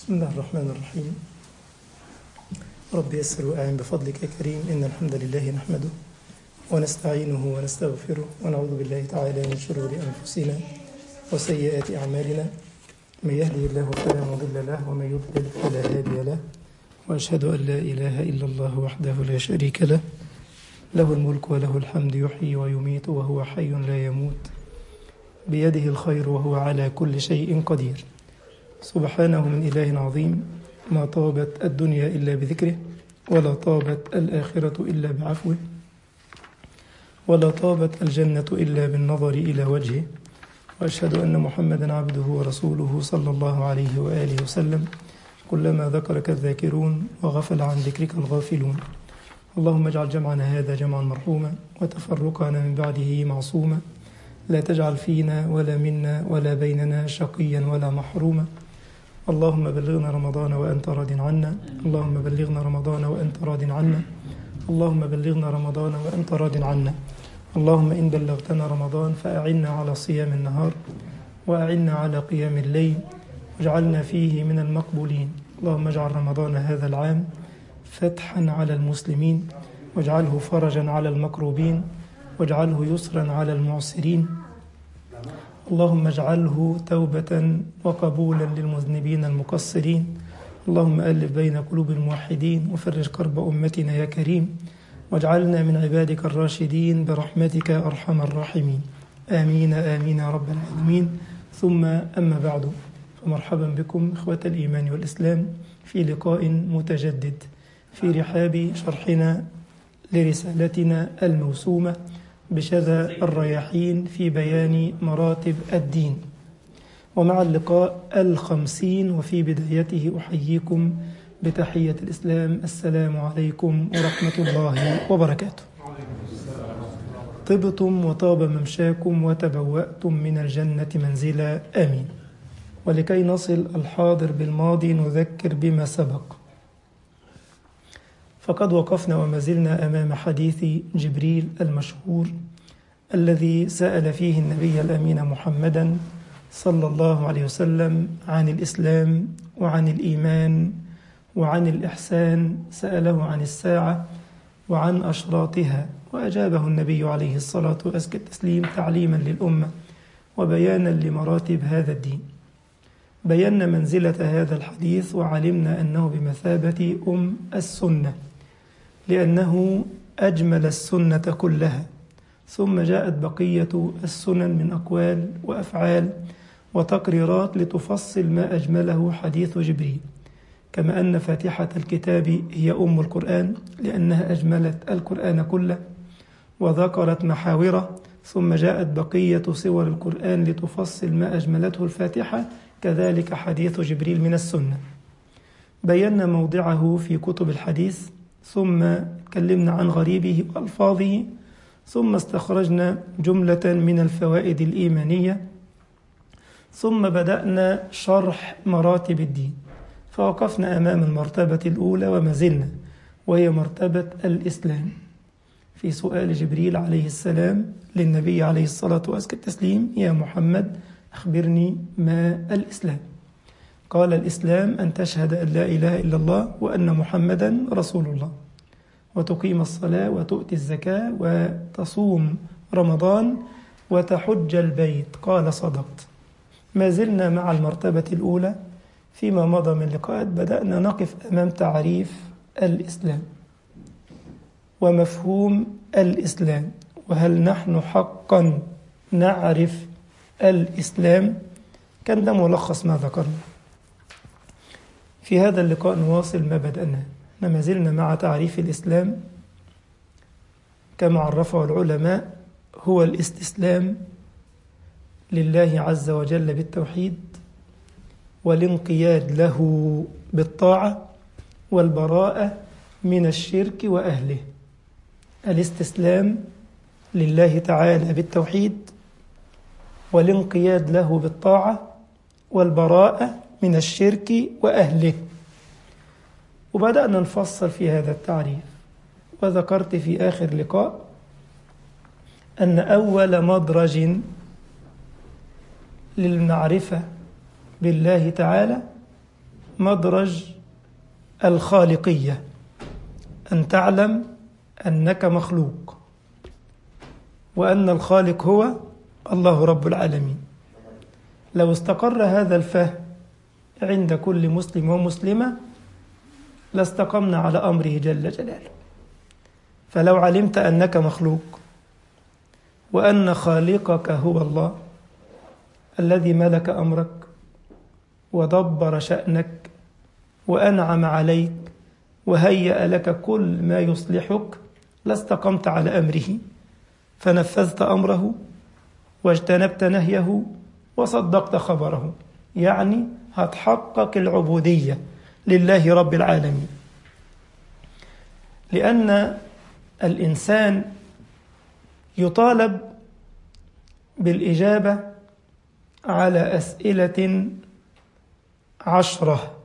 بسم الله الرحمن الرحيم رب يسر وأعن بفضلك يا كريم إن الحمد لله نحمده ونستعينه ونستغفره ونعوذ بالله تعالى من شرور أنفسنا وسيئات أعمالنا من يهده الله فلا مضل له ومن يضلل فلا هادي له وأشهد أن لا إله إلا الله وحده لا شريك له له الملك وله الحمد يحيي ويميت وهو حي لا يموت بيده الخير وهو على كل شيء قدير سبحانه من إله عظيم ما طابت الدنيا إلا بذكره ولا طابت الآخرة إلا بعفوه ولا طابت الجنة إلا بالنظر إلى وجهه وأشهد أن محمدا عبده ورسوله صلى الله عليه وآله وسلم كلما ذكرك الذاكرون وغفل عن ذكرك الغافلون اللهم اجعل جمعنا هذا جمعا مرحوما وتفرقنا من بعده معصوما لا تجعل فينا ولا منا ولا بيننا شقيا ولا محروما اللهم بلغنا رمضان وأنت راض عنا اللهم بلغنا رمضان وأنت راض عنا اللهم بلغنا رمضان وأنت راض عنا اللهم إن بلغتنا رمضان فأعنا على صيام النهار وأعنا على قيام الليل واجعلنا فيه من المقبولين اللهم اجعل رمضان هذا العام فتحا على المسلمين واجعله فرجا على المكروبين واجعله يسرا على المعسرين اللهم اجعله توبة وقبولا للمذنبين المقصرين اللهم ألف بين قلوب الموحدين وفرج كرب أمتنا يا كريم واجعلنا من عبادك الراشدين برحمتك أرحم الراحمين آمين آمين يا رب العالمين ثم أما بعد فمرحبا بكم إخوة الإيمان والإسلام في لقاء متجدد في رحاب شرحنا لرسالتنا الموسومة بشذا الرياحين في بيان مراتب الدين ومع اللقاء الخمسين وفي بدايته أحييكم بتحية الإسلام السلام عليكم ورحمة الله وبركاته طبتم وطاب ممشاكم وتبوأتم من الجنة منزلا آمين ولكي نصل الحاضر بالماضي نذكر بما سبق فقد وقفنا وما زلنا أمام حديث جبريل المشهور الذي سأل فيه النبي الأمين محمدا صلى الله عليه وسلم عن الإسلام وعن الإيمان وعن الإحسان سأله عن الساعة وعن أشراطها وأجابه النبي عليه الصلاة وأزكى التسليم تعليما للأمة وبيانا لمراتب هذا الدين بينا منزلة هذا الحديث وعلمنا أنه بمثابة أم السنة لأنه أجمل السنة كلها ثم جاءت بقية السنن من أقوال وأفعال وتقريرات لتفصل ما أجمله حديث جبريل كما أن فاتحة الكتاب هي أم القرآن لأنها أجملت القرآن كله وذكرت محاوره ثم جاءت بقية سور القرآن لتفصل ما أجملته الفاتحة كذلك حديث جبريل من السنة بينا موضعه في كتب الحديث ثم تكلمنا عن غريبه وألفاظه ثم استخرجنا جملة من الفوائد الإيمانية ثم بدأنا شرح مراتب الدين فوقفنا أمام المرتبة الأولى وما زلنا وهي مرتبة الإسلام في سؤال جبريل عليه السلام للنبي عليه الصلاة والتسليم يا محمد أخبرني ما الإسلام قال الإسلام أن تشهد أن لا إله إلا الله وأن محمدا رسول الله وتقيم الصلاة وتؤتي الزكاة وتصوم رمضان وتحج البيت قال صدقت ما زلنا مع المرتبة الأولى فيما مضى من لقاءات بدأنا نقف أمام تعريف الإسلام ومفهوم الإسلام وهل نحن حقا نعرف الإسلام كان ده ملخص ما ذكرنا في هذا اللقاء نواصل ما بدأناه ما زلنا مع تعريف الإسلام كما عرفه العلماء هو الاستسلام لله عز وجل بالتوحيد والانقياد له بالطاعة والبراءة من الشرك وأهله الاستسلام لله تعالى بالتوحيد والانقياد له بالطاعة والبراءة من الشرك وأهله وبدأنا نفصل في هذا التعريف وذكرت في آخر لقاء أن أول مدرج للمعرفة بالله تعالى مدرج الخالقية أن تعلم أنك مخلوق وأن الخالق هو الله رب العالمين لو استقر هذا الفهم عند كل مسلم ومسلمة لاستقمنا على أمره جل جلاله فلو علمت أنك مخلوق وأن خالقك هو الله الذي ملك أمرك ودبر شأنك وأنعم عليك وهيأ لك كل ما يصلحك لاستقمت على أمره فنفذت أمره واجتنبت نهيه وصدقت خبره يعني هتحقق العبودية لله رب العالمين لأن الإنسان يطالب بالإجابة على أسئلة عشرة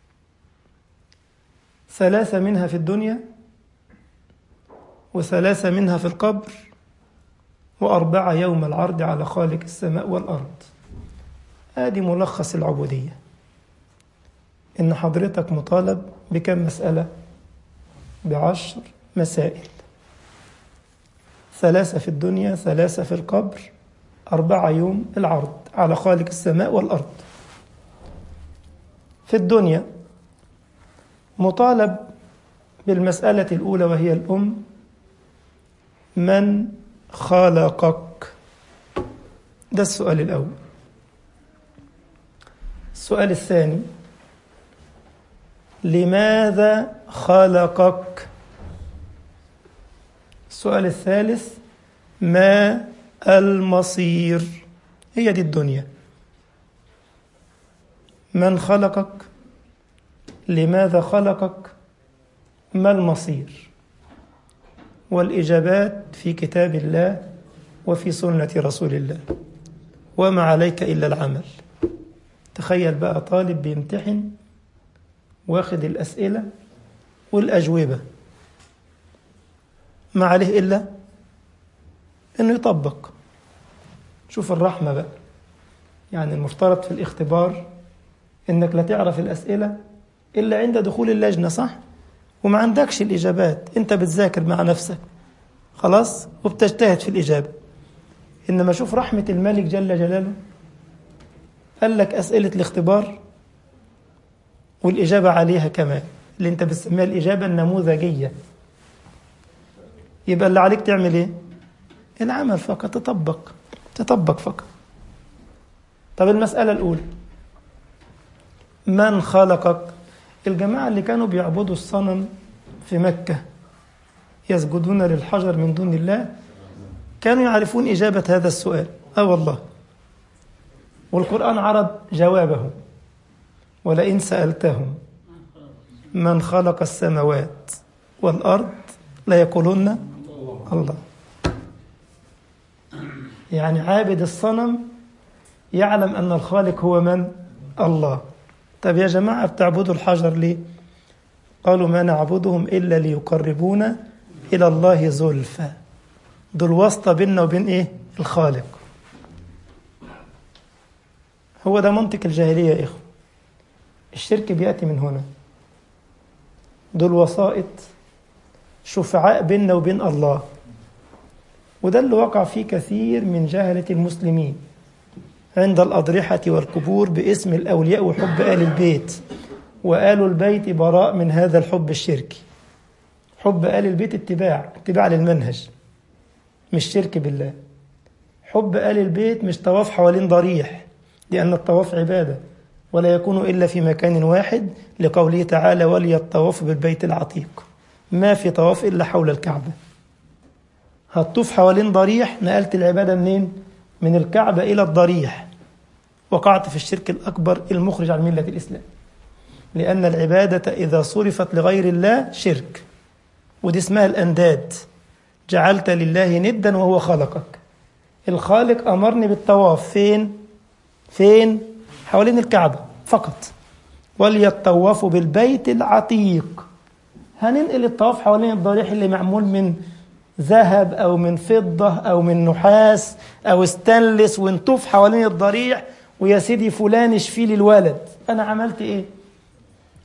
ثلاثة منها في الدنيا وثلاثة منها في القبر وأربعة يوم العرض على خالق السماء والأرض هذه ملخص العبودية إن حضرتك مطالب بكم مسألة بعشر مسائل ثلاثة في الدنيا ثلاثة في القبر أربعة يوم العرض على خالق السماء والأرض في الدنيا مطالب بالمسألة الأولى وهي الأم من خلقك ده السؤال الأول السؤال الثاني لماذا خلقك السؤال الثالث ما المصير هي دي الدنيا من خلقك لماذا خلقك ما المصير والإجابات في كتاب الله وفي سنة رسول الله وما عليك إلا العمل تخيل بقى طالب بيمتحن واخد الأسئلة والأجوبة ما عليه إلا أنه يطبق شوف الرحمة بقى يعني المفترض في الاختبار أنك لا تعرف الأسئلة إلا عند دخول اللجنة صح؟ وما عندكش الإجابات أنت بتذاكر مع نفسك خلاص وبتجتهد في الإجابة إنما شوف رحمة الملك جل جلاله قال لك أسئلة الاختبار والإجابة عليها كمان اللي أنت بتسميها الإجابة النموذجية يبقى اللي عليك تعمل إيه؟ العمل فقط تطبق تطبق فقط طب المسألة الأولى من خلقك الجماعة اللي كانوا بيعبدوا الصنم في مكة يسجدون للحجر من دون الله كانوا يعرفون إجابة هذا السؤال آه والله والقرآن عرض جوابه ولئن سألتهم من خلق السماوات والأرض ليقولن الله يعني عابد الصنم يعلم أن الخالق هو من؟ الله طب يا جماعة بتعبدوا الحجر ليه؟ قالوا ما نعبدهم إلا ليقربونا إلى الله زلفى دول واسطة بيننا وبين إيه؟ الخالق هو ده منطق الجاهلية يا إخوة الشرك بيأتي من هنا دول وسائط شفعاء بيننا وبين الله وده اللي وقع فيه كثير من جهلة المسلمين عند الأضرحة والقبور باسم الأولياء وحب آل البيت وآل البيت براء من هذا الحب الشركي حب آل البيت اتباع اتباع للمنهج مش شرك بالله حب آل البيت مش طواف حوالين ضريح لأن الطواف عبادة ولا يكون إلا في مكان واحد لقوله تعالى ولي الطواف بالبيت العتيق ما في طواف إلا حول الكعبة هتطوف حوالين ضريح نقلت العبادة منين؟ من الكعبة إلى الضريح وقعت في الشرك الأكبر المخرج عن ملة الإسلام لأن العبادة إذا صرفت لغير الله شرك ودي اسمها الأنداد جعلت لله ندا وهو خلقك الخالق أمرني بالطواف فين؟ فين؟ حوالين الكعبة فقط وليطوفوا بالبيت العتيق هننقل الطواف حوالين الضريح اللي معمول من ذهب أو من فضة أو من نحاس أو استانلس ونطوف حوالين الضريح ويا سيدي فلان اشفي لي الولد أنا عملت إيه؟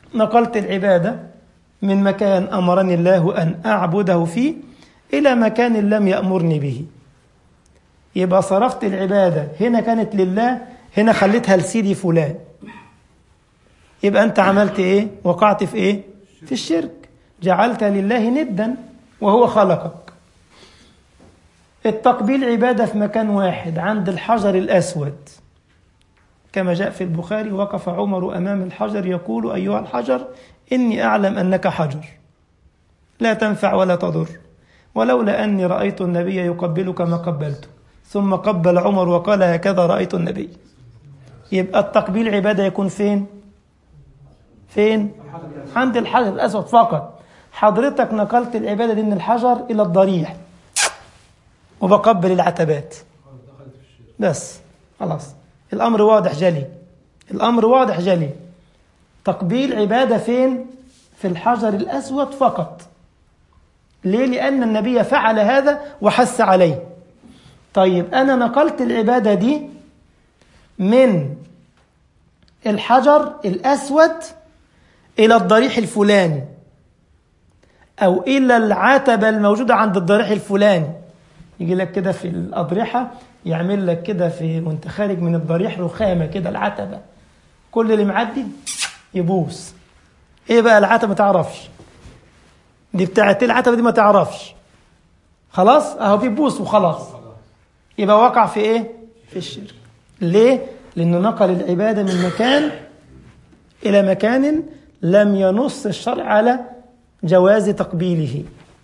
نقلت العبادة من مكان أمرني الله أن أعبده فيه إلى مكان لم يأمرني به يبقى صرفت العبادة هنا كانت لله هنا خليتها لسيدي فلان يبقى أنت عملت إيه وقعت في إيه في الشرك جعلت لله ندا وهو خلقك التقبيل عبادة في مكان واحد عند الحجر الأسود كما جاء في البخاري وقف عمر أمام الحجر يقول أيها الحجر إني أعلم أنك حجر لا تنفع ولا تضر ولولا أني رأيت النبي يقبلك ما قبلته ثم قبل عمر وقال هكذا رأيت النبي يبقى التقبيل عبادة يكون فين فين عند الحجر الأسود فقط حضرتك نقلت العبادة دي من الحجر إلى الضريح وبقبل العتبات بس خلاص الأمر واضح جلي الأمر واضح جلي تقبيل عبادة فين في الحجر الأسود فقط ليه لأن النبي فعل هذا وحث عليه طيب أنا نقلت العبادة دي من الحجر الأسود إلى الضريح الفلاني أو إلى العتبة الموجودة عند الضريح الفلاني يجي لك كده في الأضرحة يعمل لك كده في وانت خارج من الضريح رخامة كده العتبة كل اللي معدي يبوس ايه بقى العتبة ما تعرفش دي بتاعت العتبة دي ما تعرفش خلاص اهو بيبوس وخلاص يبقى وقع في ايه في الشرك ليه لانه نقل العبادة من مكان الى مكان لم ينص الشرع على جواز تقبيله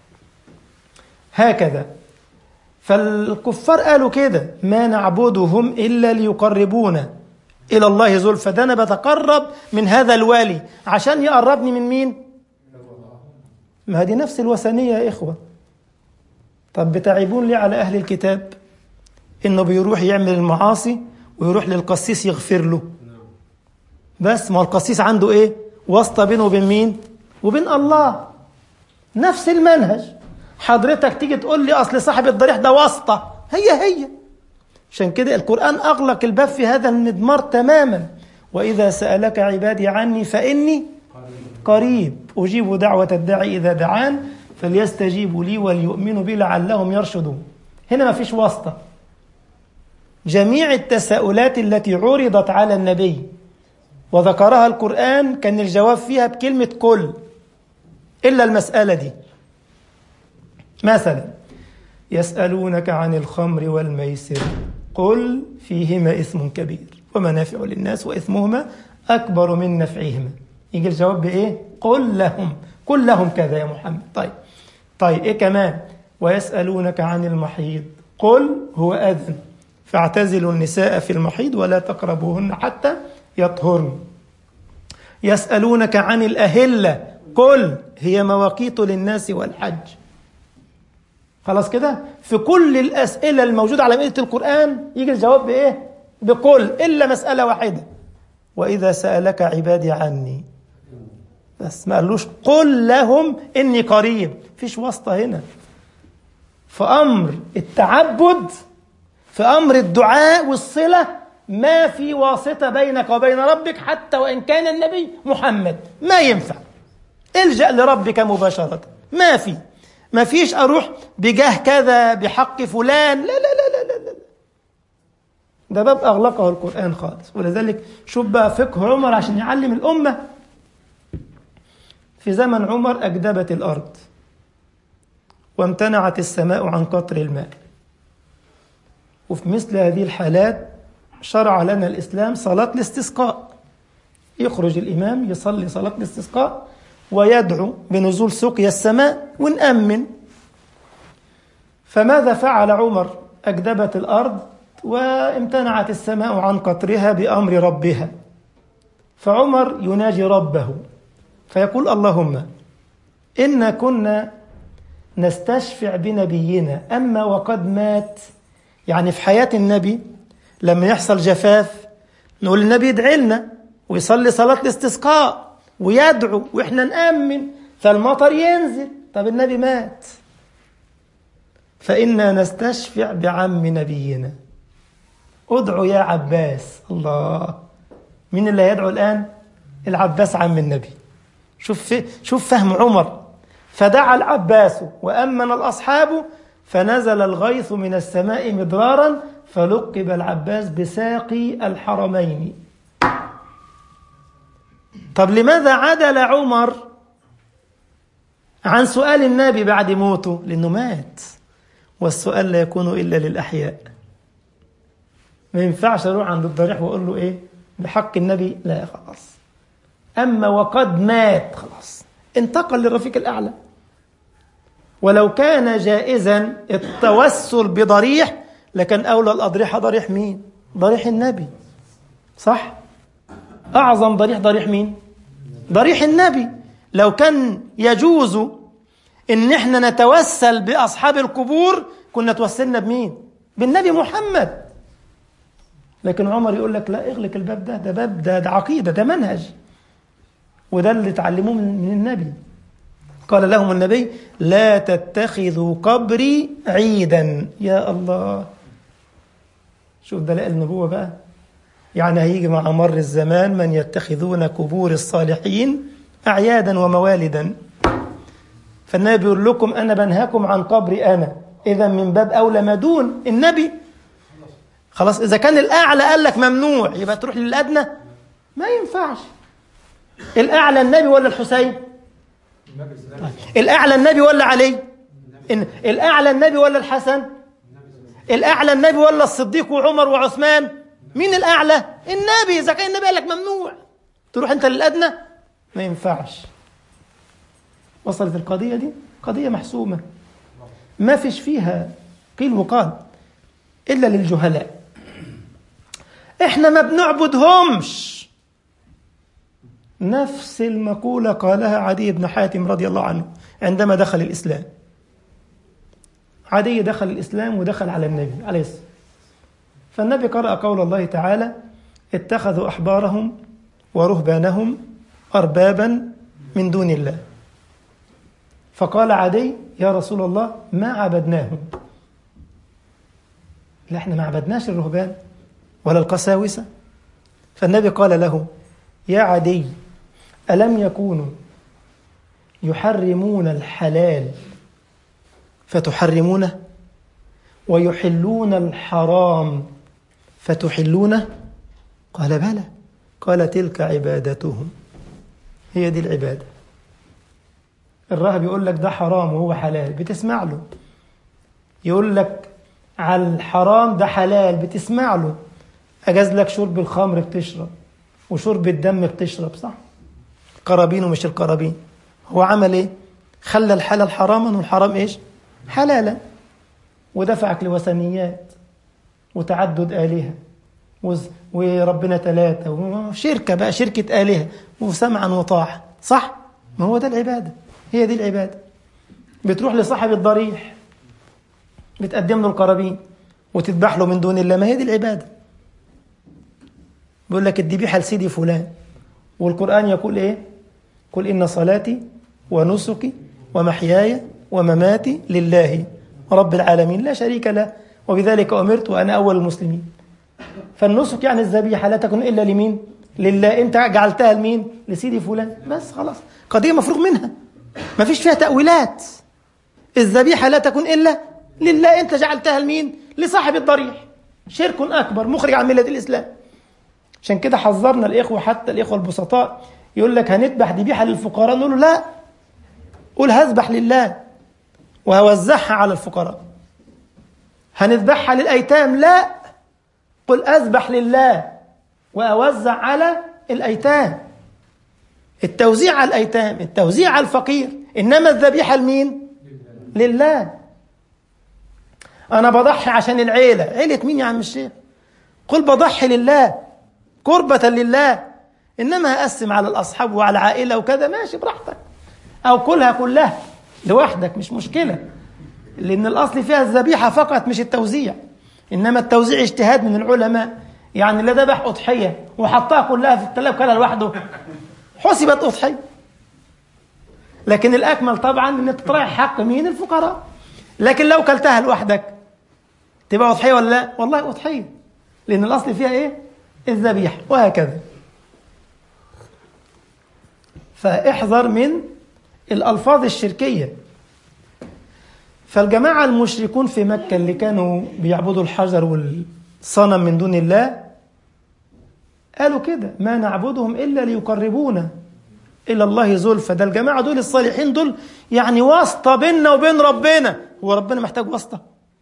هكذا فالكفار قالوا كده ما نعبدهم إلا ليقربونا إلى الله زلفى ده أنا بتقرب من هذا الوالي عشان يقربني من مين ما هذه نفس الوثنية يا إخوة طب بتعيبون ليه على أهل الكتاب إنه بيروح يعمل المعاصي ويروح للقسيس يغفر له بس ما القسيس عنده إيه واسطة بينه وبين مين وبين الله نفس المنهج حضرتك تيجي تقول لي اصل صاحب الضريح ده واسطه هي هي عشان كده القران اغلق الباب في هذا المضمار تماما واذا سالك عبادي عني فاني قريب اجيب دعوه الداعي اذا دعان فليستجيبوا لي وليؤمنوا بي لعلهم يرشدون هنا ما فيش واسطه جميع التساؤلات التي عرضت على النبي وذكرها القران كان الجواب فيها بكلمه كل الا المساله دي مثلا يسألونك عن الخمر والميسر قل فيهما إثم كبير ومنافع للناس وإثمهما أكبر من نفعهما يجي الجواب بإيه؟ قل لهم قل لهم كذا يا محمد طيب طيب إيه كمان ويسألونك عن المحيض قل هو أذن فاعتزلوا النساء في المحيض ولا تقربوهن حتى يطهرن يسألونك عن الأهلة قل هي مواقيت للناس والحج خلاص كده في كل الأسئلة الموجودة على مائدة القرآن يجي الجواب بإيه بقل إلا مسألة واحدة وإذا سألك عبادي عني بس ما قالوش قل لهم إني قريب فيش واسطة هنا في أمر التعبد في أمر الدعاء والصلة ما في واسطة بينك وبين ربك حتى وإن كان النبي محمد ما ينفع الجأ لربك مباشرة ما في ما فيش أروح بجاه كذا بحق فلان لا لا لا لا لا, لا. ده باب أغلقه القرآن خالص ولذلك شوف بقى فقه عمر عشان يعلم الأمة في زمن عمر أجدبت الأرض وامتنعت السماء عن قطر الماء وفي مثل هذه الحالات شرع لنا الإسلام صلاة الاستسقاء يخرج الإمام يصلي صلاة الاستسقاء ويدعو بنزول سقيا السماء ونأمن فماذا فعل عمر أجدبت الأرض وامتنعت السماء عن قطرها بأمر ربها فعمر يناجي ربه فيقول اللهم إنا كنا نستشفع بنبينا أما وقد مات يعني في حياة النبي لما يحصل جفاف نقول النبي يدعي لنا ويصلي صلاة الاستسقاء ويدعو واحنا نأمن فالمطر ينزل طب النبي مات فإنا نستشفع بعم نبينا ادعو يا عباس الله مين اللي هيدعو الآن العباس عم النبي شوف شوف فهم عمر فدعا العباس وأمن الأصحاب فنزل الغيث من السماء مدرارا فلقب العباس بساقي الحرمين طب لماذا عدل عمر عن سؤال النبي بعد موته لأنه مات والسؤال لا يكون إلا للأحياء ما ينفعش أروح عند الضريح وأقول له إيه بحق النبي لا خلاص أما وقد مات خلاص انتقل للرفيق الأعلى ولو كان جائزا التوسل بضريح لكن أولى الأضرحة ضريح مين؟ ضريح النبي صح؟ أعظم ضريح ضريح مين؟ ضريح النبي لو كان يجوز إن إحنا نتوسل بأصحاب القبور كنا توسلنا بمين؟ بالنبي محمد لكن عمر يقول لك لا اغلق الباب ده ده باب ده, ده عقيدة ده منهج وده اللي تعلموه من النبي قال لهم النبي لا تتخذوا قبري عيدا يا الله شوف دلائل النبوة بقى يعني هيجي مع مر الزمان من يتخذون قبور الصالحين أعيادا وموالدا فالنبي بيقول لكم أنا بنهاكم عن قبري أنا إذا من باب أولى ما دون النبي خلاص إذا كان الأعلى قال لك ممنوع يبقى تروح للأدنى ما ينفعش الأعلى النبي ولا الحسين الأعلى النبي ولا علي إن الأعلى النبي ولا الحسن الأعلى النبي ولا الصديق وعمر وعثمان مين الأعلى النبي إذا كان النبي قال لك ممنوع تروح أنت للأدنى ما ينفعش وصلت القضية دي قضية محسومة ما فيش فيها قيل وقال إلا للجهلاء إحنا ما بنعبدهمش نفس المقولة قالها عدي بن حاتم رضي الله عنه عندما دخل الإسلام عدي دخل الإسلام ودخل على النبي عليه الصلاة فالنبي قرأ قول الله تعالى اتخذوا أحبارهم ورهبانهم أربابا من دون الله فقال عدي يا رسول الله ما عبدناهم لا احنا ما عبدناش الرهبان ولا القساوسة فالنبي قال له يا عدي ألم يكونوا يحرمون الحلال فتحرمونه ويحلون الحرام فتحلونه قال بلى قال تلك عبادتهم هي دي العبادة الراهب يقول لك ده حرام وهو حلال بتسمع له يقول لك على الحرام ده حلال بتسمع له أجاز لك شرب الخمر بتشرب وشرب الدم بتشرب صح قرابين ومش القرابين هو عمل ايه خلى الحلال حراما والحرام ايش حلالا ودفعك لوثنيات وتعدد آلهة وربنا ثلاثة وشركة بقى شركة آلهة وسمعا وطاعة صح ما هو ده العبادة هي دي العبادة بتروح لصاحب الضريح بتقدم له القرابين وتذبح له من دون الله ما هي دي العبادة بيقول لك الذبيحة لسيدي فلان والقرآن يقول إيه قل إن صلاتي ونسكي ومحياي ومماتي لله رب العالمين لا شريك له وبذلك أمرت وأنا أول المسلمين فالنسك يعني الذبيحة لا تكون إلا لمين لله أنت جعلتها لمين لسيدي فلان بس خلاص قضية مفروغ منها ما فيش فيها تأويلات الذبيحة لا تكون إلا لله أنت جعلتها لمين لصاحب الضريح شرك أكبر مخرج عن ملة الإسلام عشان كده حذرنا الإخوة حتى الإخوة البسطاء يقول لك هنذبح ذبيحة للفقراء نقول له لا قول هذبح لله وهوزعها على الفقراء هنذبحها للأيتام لا قل أذبح لله وأوزع على الأيتام التوزيع على الأيتام التوزيع على الفقير إنما الذبيحة لمين لله أنا بضحي عشان العيلة عيلة مين يا عم الشيخ قل بضحي لله قربة لله إنما أقسم على الأصحاب وعلى العائلة وكذا ماشي براحتك أو كلها كلها لوحدك مش مشكلة لأن الأصل فيها الذبيحة فقط مش التوزيع إنما التوزيع اجتهاد من العلماء يعني اللي ذبح أضحية وحطها كلها في التلاف كلها لوحده حسبت أضحية لكن الأكمل طبعا إن أنت تراعي حق مين الفقراء لكن لو كلتها لوحدك تبقى أضحية ولا لا؟ والله أضحية لأن الأصل فيها إيه؟ الذبيحة وهكذا فاحذر من الألفاظ الشركية فالجماعة المشركون في مكة اللي كانوا بيعبدوا الحجر والصنم من دون الله قالوا كده ما نعبدهم إلا ليقربونا إلى الله زلفى ده الجماعة دول الصالحين دول يعني واسطة بيننا وبين ربنا هو ربنا محتاج واسطة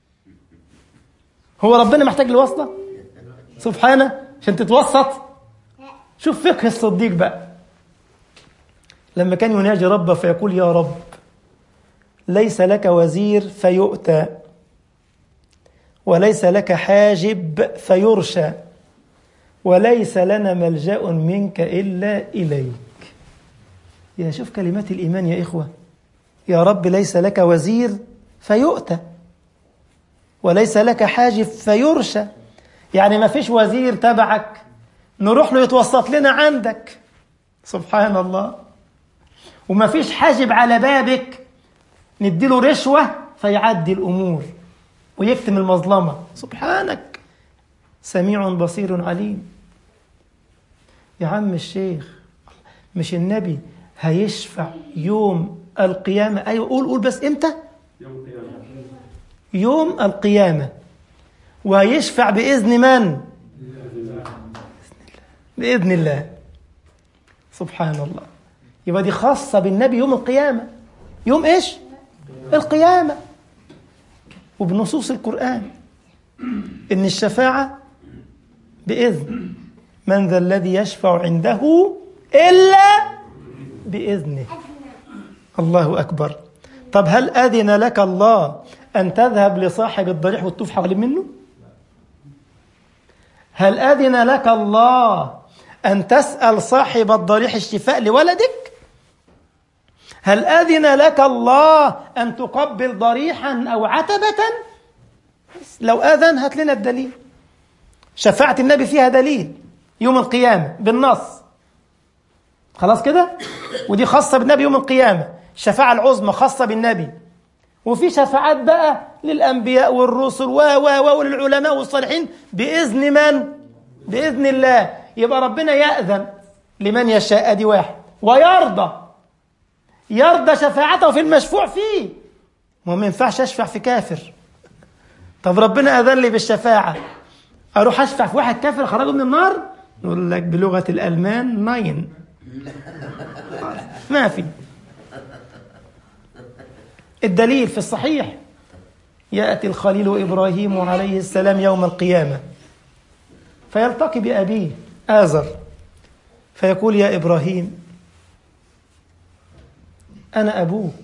هو ربنا محتاج لواسطة سبحانه عشان تتوسط شوف فقه الصديق بقى لما كان يناجي ربه فيقول يا رب ليس لك وزير فيؤتى وليس لك حاجب فيرشى وليس لنا ملجأ منك إلا إليك يا شوف كلمات الإيمان يا إخوة يا رب ليس لك وزير فيؤتى وليس لك حاجب فيرشى يعني ما فيش وزير تبعك نروح له يتوسط لنا عندك سبحان الله وما فيش حاجب على بابك نديله رشوة فيعدي الأمور ويكتم المظلمة سبحانك سميع بصير عليم يا عم الشيخ مش النبي هيشفع يوم القيامة أيوة قول قول بس إمتى يوم القيامة وهيشفع بإذن من بإذن الله سبحان الله يبقى دي خاصة بالنبي يوم القيامة يوم إيش القيامة وبنصوص القرآن إن الشفاعة بإذن من ذا الذي يشفع عنده إلا بإذنه الله أكبر طب هل أذن لك الله أن تذهب لصاحب الضريح وتطوف حوالين منه هل أذن لك الله أن تسأل صاحب الضريح الشفاء لولدك هل أذن لك الله أن تقبل ضريحا أو عتبة لو أذن هات لنا الدليل شفاعة النبي فيها دليل يوم القيامة بالنص خلاص كده ودي خاصة بالنبي يوم القيامة الشفاعة العظمى خاصة بالنبي وفي شفاعات بقى للأنبياء والرسل و و وللعلماء والصالحين بإذن من؟ بإذن الله يبقى ربنا يأذن لمن يشاء دي واحد ويرضى يرضى شفاعته في المشفوع فيه ما ما ينفعش أشفع في كافر طب ربنا أذن لي بالشفاعة أروح أشفع في واحد كافر خرجه من النار نقول لك بلغة الألمان ناين ما في الدليل في الصحيح يأتي الخليل إبراهيم عليه السلام يوم القيامة فيلتقي بأبيه آزر فيقول يا إبراهيم أنا أبوك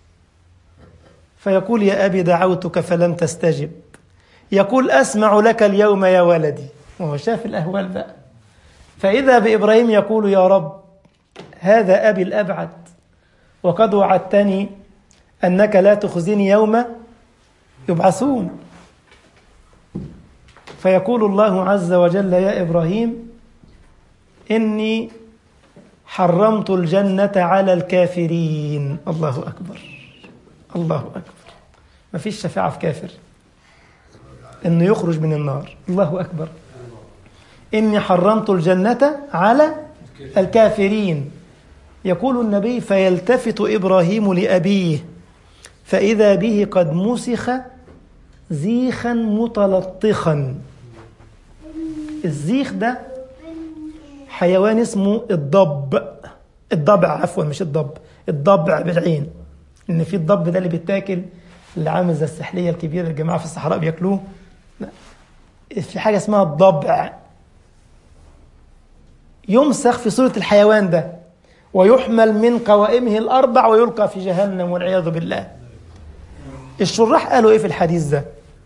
فيقول يا أبي دعوتك فلم تستجب يقول أسمع لك اليوم يا ولدي وهو شاف الأهوال بقى فإذا بإبراهيم يقول يا رب هذا أبي الأبعد وقد وعدتني أنك لا تخزني يوم يبعثون فيقول الله عز وجل يا إبراهيم إني حرمت الجنة على الكافرين الله أكبر الله أكبر ما فيش شفاعة في كافر إنه يخرج من النار الله أكبر إني حرمت الجنة على الكافرين يقول النبي فيلتفت إبراهيم لأبيه فإذا به قد مسخ زيخا متلطخا الزيخ ده حيوان اسمه الضب الضبع عفوا مش الضب الضبع بالعين ان في الضب ده اللي بيتاكل اللي عامل زي السحليه الكبيره الجماعه في الصحراء بياكلوه لا في حاجه اسمها الضبع يمسخ في صوره الحيوان ده ويحمل من قوائمه الاربع ويلقى في جهنم والعياذ بالله الشراح قالوا ايه في الحديث ده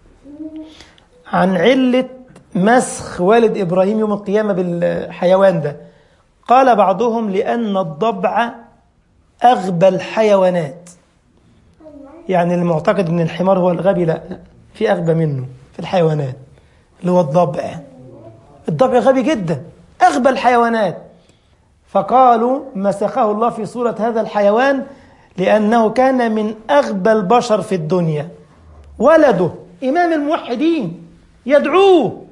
عن عله مسخ والد ابراهيم يوم القيامه بالحيوان ده قال بعضهم لان الضبع اغبى الحيوانات يعني المعتقد ان الحمار هو الغبي لا في اغبى منه في الحيوانات اللي هو الضبع الضبع غبي جدا اغبى الحيوانات فقالوا مسخه الله في صوره هذا الحيوان لانه كان من اغبى البشر في الدنيا ولده امام الموحدين يدعوه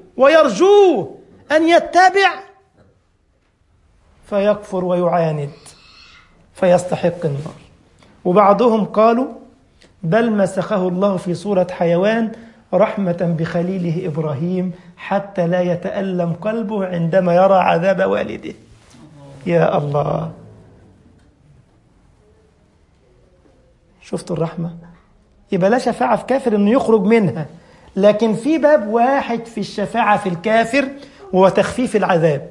ويرجوه ان يتبع فيكفر ويعاند فيستحق النار وبعضهم قالوا بل مسخه الله في صورة حيوان رحمة بخليله إبراهيم حتى لا يتألم قلبه عندما يرى عذاب والده يا الله شفتوا الرحمة يبقى لا شفاعة في كافر إنه يخرج منها لكن في باب واحد في الشفاعة في الكافر وهو تخفيف العذاب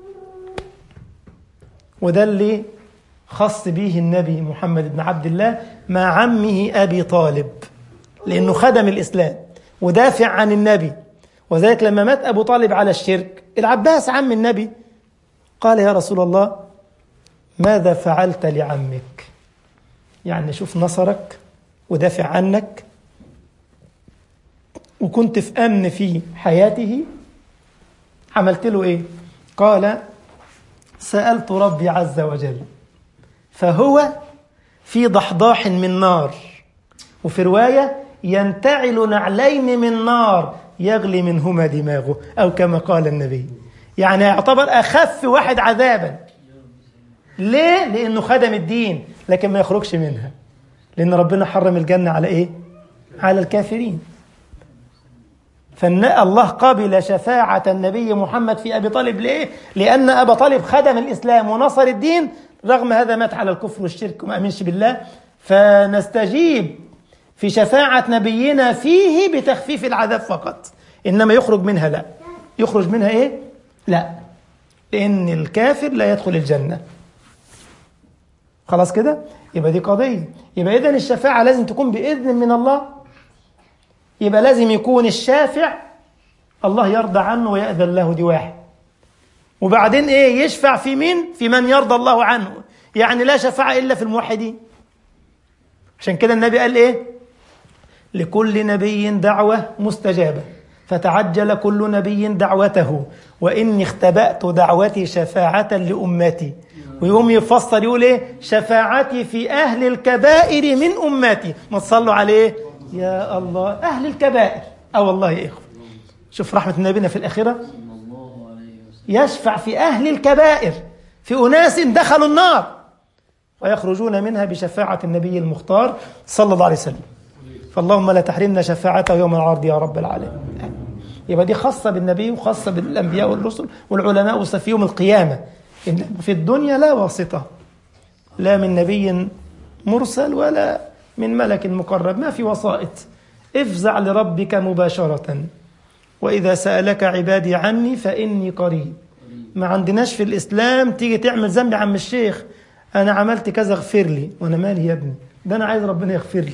وده اللي خص به النبي محمد بن عبد الله مع عمه أبي طالب لأنه خدم الإسلام ودافع عن النبي وذلك لما مات أبو طالب على الشرك العباس عم النبي قال يا رسول الله ماذا فعلت لعمك يعني شوف نصرك ودافع عنك وكنت في أمن في حياته عملت له إيه قال سألت ربي عز وجل فهو في ضحضاح من نار وفي رواية ينتعل نعلين من نار يغلي منهما دماغه أو كما قال النبي يعني يعتبر أخف واحد عذابا ليه؟ لأنه خدم الدين لكن ما يخرجش منها لأن ربنا حرم الجنة على إيه؟ على الكافرين فإن الله قبل شفاعة النبي محمد في أبي طالب ليه؟ لأن أبا طالب خدم الإسلام ونصر الدين رغم هذا مات على الكفر والشرك وما أمنش بالله فنستجيب في شفاعة نبينا فيه بتخفيف العذاب فقط إنما يخرج منها لا يخرج منها إيه؟ لا لأن الكافر لا يدخل الجنة خلاص كده؟ يبقى دي قضية يبقى إذن الشفاعة لازم تكون بإذن من الله يبقى لازم يكون الشافع الله يرضى عنه ويأذن له دي واحد وبعدين ايه يشفع في مين في من يرضى الله عنه يعني لا شفاعة إلا في الموحدين عشان كده النبي قال ايه لكل نبي دعوة مستجابة فتعجل كل نبي دعوته وإني اختبأت دعوتي شفاعة لأمتي ويقوم يفسر يقول ايه شفاعتي في أهل الكبائر من أمتي ما تصلوا عليه يا الله أهل الكبائر أو والله يا إخوة شوف رحمة نبينا في الآخرة يشفع في أهل الكبائر في أناس دخلوا النار ويخرجون منها بشفاعة النبي المختار صلى الله عليه وسلم فاللهم لا تحرمنا شفاعته يوم العرض يا رب العالمين يبقى دي خاصة بالنبي وخاصة بالأنبياء والرسل والعلماء وفي يوم القيامة إن في الدنيا لا واسطة لا من نبي مرسل ولا من ملك مقرب ما في وسائط افزع لربك مباشرة وإذا سألك عبادي عني فإني قريب ما عندناش في الإسلام تيجي تعمل ذنب يا عم الشيخ أنا عملت كذا اغفر لي وأنا مالي يا ابني ده أنا عايز ربنا يغفر لي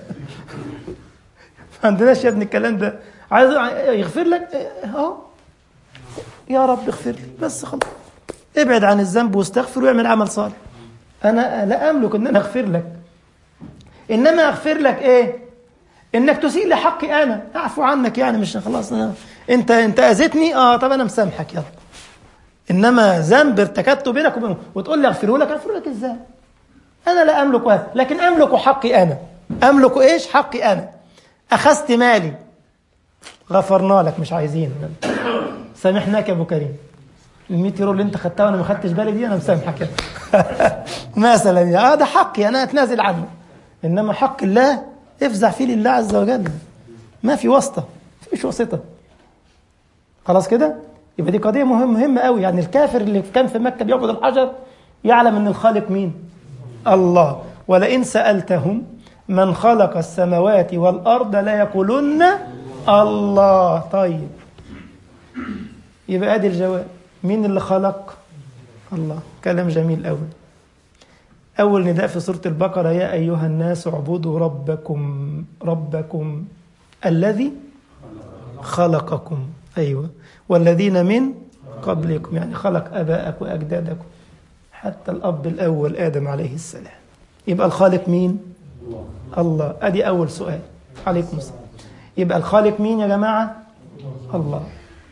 ما عندناش يا ابني الكلام ده عايز يغفر لك اهو يا رب اغفر لي بس خلاص ابعد عن الذنب واستغفر واعمل عمل صالح انا لا املك ان انا اغفر لك انما اغفر لك ايه انك تسيء لحقي انا اعفو عنك يعني مش خلاص أنا انت انت اذيتني اه طب انا مسامحك يلا انما ذنب ارتكبته بينك وبينه وتقول لي اغفره لك اغفر لك ازاي انا لا املك هذا لكن املك حقي انا املك ايش حقي انا اخذت مالي غفرنا لك مش عايزين سامحناك يا ابو كريم ال 100 يورو اللي انت خدتها وانا ما خدتش بالي دي انا مسامحك مثلا يا اه ده حقي انا اتنازل عنه انما حق الله افزع فيه لله عز وجل ما في واسطه مفيش واسطه خلاص كده يبقى دي قضيه مهمه مهمه قوي يعني الكافر اللي كان في مكه بيعبد الحجر يعلم ان الخالق مين الله ولئن سالتهم من خلق السماوات والارض لا يقولن الله طيب يبقى ادي الجواب مين اللي خلق الله كلام جميل قوي أول نداء في سورة البقرة يا أيها الناس اعبدوا ربكم ربكم الذي خلقكم أيوة والذين من قبلكم يعني خلق أباءك وأجدادكم حتى الأب الأول آدم عليه السلام يبقى الخالق مين؟ الله أدي أول سؤال عليكم السلام يبقى الخالق مين يا جماعة؟ الله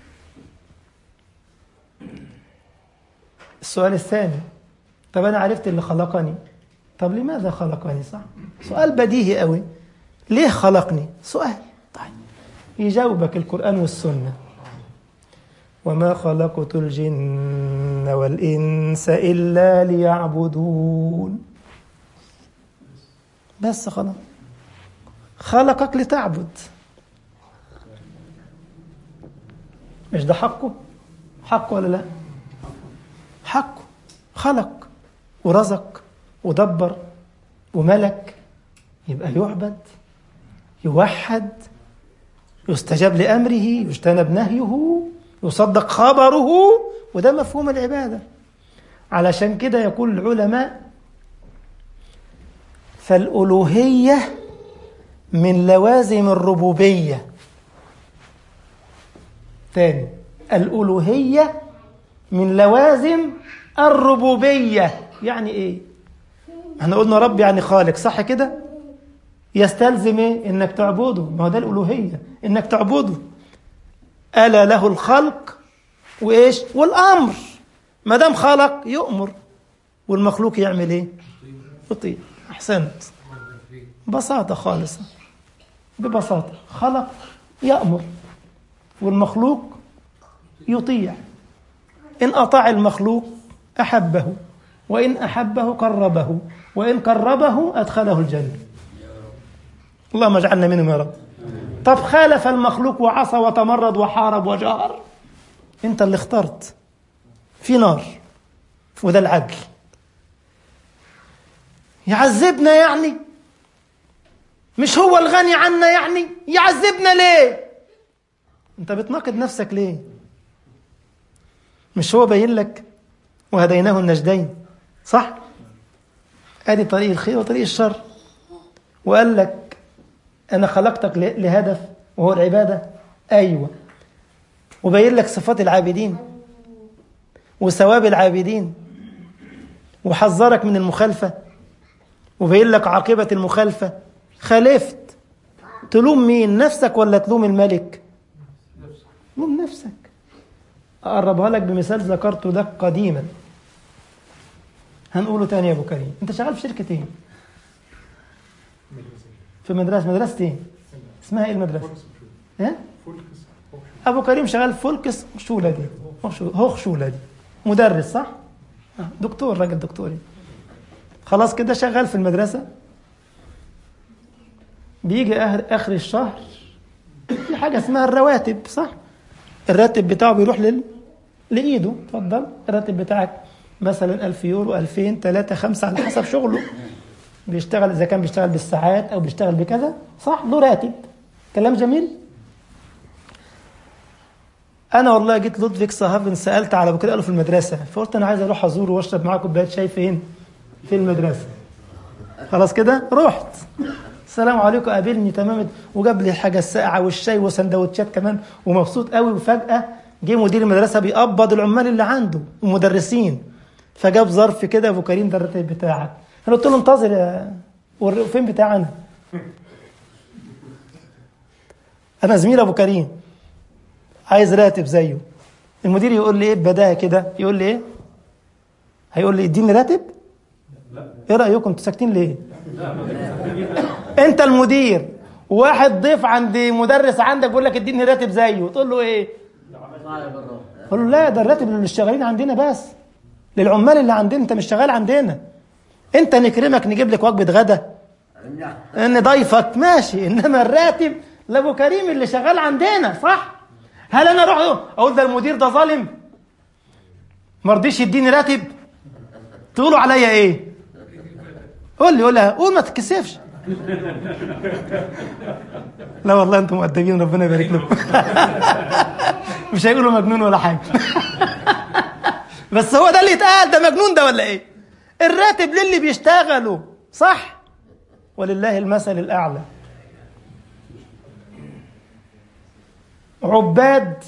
السؤال الثاني طب أنا عرفت اللي خلقني طب لماذا خلقني صح سؤال بديهي قوي ليه خلقني سؤال طيب يجاوبك القرآن والسنة وما خلقت الجن والإنس إلا ليعبدون بس خلاص خلقك لتعبد مش ده حقه حقه ولا لا حقه خلق ورزق ودبر وملك يبقى يعبد يوحد يستجاب لأمره يجتنب نهيه يصدق خبره وده مفهوم العبادة علشان كده يقول العلماء فالألوهية من لوازم الربوبية تاني الألوهية من لوازم الربوبية يعني إيه؟ احنا قلنا رب يعني خالق صح كده؟ يستلزم إيه؟ إنك تعبده ما هو ده الألوهية إنك تعبده ألا له الخلق وإيش؟ والأمر ما دام خلق يؤمر والمخلوق يعمل إيه؟ يطيع أحسنت بساطة خالصة ببساطة خلق يأمر والمخلوق يطيع إن أطاع المخلوق أحبه وإن أحبه قربه وإن قربه أدخله الجنة اللهم اجعلنا منهم يا رب طب خالف المخلوق وعصى وتمرد وحارب وجهر انت اللي اخترت في نار وده العدل يعذبنا يعني مش هو الغني عنا يعني يعذبنا ليه انت بتناقض نفسك ليه مش هو باين لك وهديناه النجدين صح ادي طريق الخير وطريق الشر وقال لك انا خلقتك لهدف وهو العباده ايوه وبين لك صفات العابدين وثواب العابدين وحذرك من المخالفه وبين لك عاقبه المخالفه خالفت تلوم مين نفسك ولا تلوم الملك تلوم نفسك اقربها لك بمثال ذكرته لك قديما هنقوله تاني يا ابو كريم انت شغال في شركه ايه في مدرسه مدرسه ايه اسمها ايه المدرسه ايه ابو كريم شغال في فولكس شوله دي هوخ شوله دي مدرس صح دكتور راجل دكتوري خلاص كده شغال في المدرسه بيجي اخر الشهر في حاجه اسمها الرواتب صح الراتب بتاعه بيروح لل... لايده اتفضل الراتب بتاعك مثلا 1000 يورو 2000 3 5 على حسب شغله بيشتغل اذا كان بيشتغل بالساعات او بيشتغل بكذا صح له راتب كلام جميل انا والله جيت لودفيك صهافن سالت على ابو كده قالوا في المدرسه فقلت انا عايز اروح ازوره واشرب معاه كوبايه شاي فين في المدرسه خلاص كده رحت السلام عليكم قابلني تمام وجاب لي الحاجه الساقعه والشاي وسندوتشات كمان ومبسوط قوي وفجاه جه مدير المدرسه بيقبض العمال اللي عنده ومدرسين فجاب ظرف كده ابو كريم ده الراتب بتاعك انا قلت له انتظر يا فين بتاعنا انا زميل ابو كريم عايز راتب زيه المدير يقول لي ايه بدايه كده يقول لي ايه هيقول لي اديني راتب ايه رايكم انتوا ساكتين ليه انت المدير واحد ضيف عند مدرس عندك بيقول لك اديني راتب زيه تقول له ايه قول له لا ده الراتب اللي شغالين عندنا بس للعمال اللي عندنا انت مش شغال عندنا انت نكرمك نجيب لك وجبه غدا ان ضيفك ماشي انما الراتب لابو كريم اللي شغال عندنا صح هل انا اروح اقول ده المدير ده ظالم ما رضيش يديني راتب تقولوا عليا ايه قول لي قول لها قول ما تتكسفش لا والله انتم مؤدبين ربنا يبارك لكم مش هيقولوا مجنون ولا حاجه بس هو ده اللي اتقال ده مجنون ده ولا ايه الراتب للي بيشتغلوا صح ولله المثل الاعلى عباد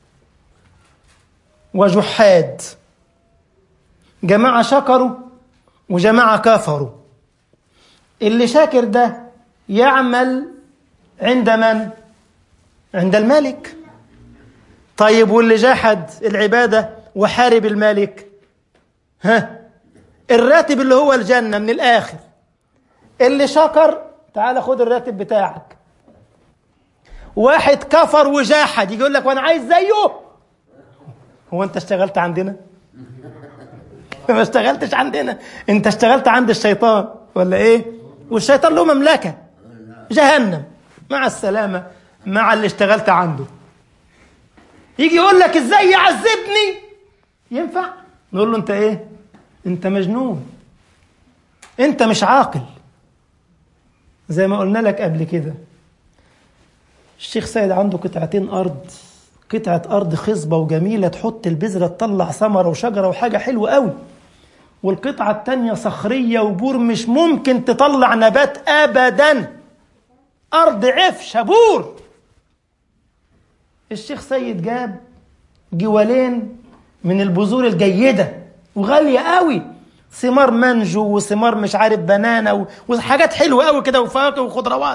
وجحاد جماعة شكروا وجماعة كفروا اللي شاكر ده يعمل عند من؟ عند الملك طيب واللي جحد العبادة وحارب الملك ها الراتب اللي هو الجنة من الآخر اللي شكر تعال خد الراتب بتاعك واحد كفر وجاحد يجي يقول لك وانا عايز زيه هو انت اشتغلت عندنا ما اشتغلتش عندنا انت اشتغلت عند الشيطان ولا ايه والشيطان له مملكه جهنم مع السلامه مع اللي اشتغلت عنده يجي يقول لك ازاي يعذبني ينفع نقول له انت ايه انت مجنون انت مش عاقل زي ما قلنا لك قبل كده الشيخ سيد عنده قطعتين ارض قطعة أرض خصبة وجميلة تحط البذرة تطلع ثمرة وشجرة وحاجة حلوة قوي والقطعة التانية صخرية وبور مش ممكن تطلع نبات أبدا أرض عفش بور الشيخ سيد جاب جوالين من البذور الجيدة وغالية قوي ثمار مانجو وثمار مش عارف بنانا وحاجات حلوة قوي كده وفواكه وخضروات